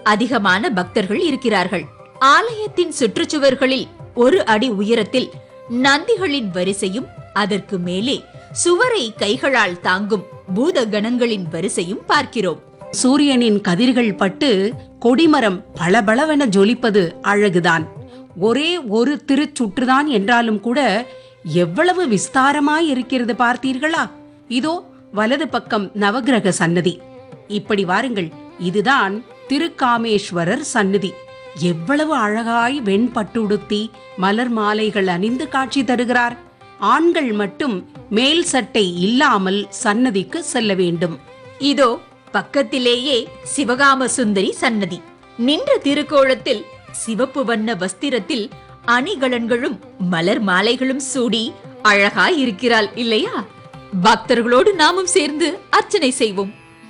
அதிகமான பக்தர்கள் இருக்கிறார்கள் ஆலயத்தின் சுற்றுச்சுவர்களில் ஒரு அடி உயரத்தில் நந்திகளின் வரிசையும் அதற்கு மேலே சுவரை கைகளால் தாங்கும் பூத கணங்களின் வரிசையும் பார்க்கிறோம் சூரியனின் கதிர்கள் பட்டு கொடிமரம் பளபளவென ஜொலிப்பது அழகுதான் ஒரே ஒரு திருச்சுற்றுதான் என்றாலும் கூட எவ்வளவு விஸ்தாரமாய் இருக்கிறது பார்த்தீர்களா இதோ வலது பக்கம் நவக்கிரக சன்னதி இப்படி வாருங்கள் இதுதான் திருக்காமேஸ்வரர் சன்னதி எவ்வளவு அழகாய் வெண்பட்டுடுத்தி மலர் மாலைகள் அணிந்து காட்சி தருகிறார் ஆண்கள் மட்டும் மேல் சட்டை இல்லாமல் சன்னதிக்கு செல்ல வேண்டும் இதோ பக்கத்திலேயே சிவகாம சுந்தரி சன்னதி நின்ற திருக்கோலத்தில் சிவப்பு வண்ண வஸ்திரத்தில் அணிகலன்களும் மலர் மாலைகளும் சூடி அழகாய் இருக்கிறாள் இல்லையா பக்தர்களோடு நாமும் சேர்ந்து அர்ச்சனை செய்வோம்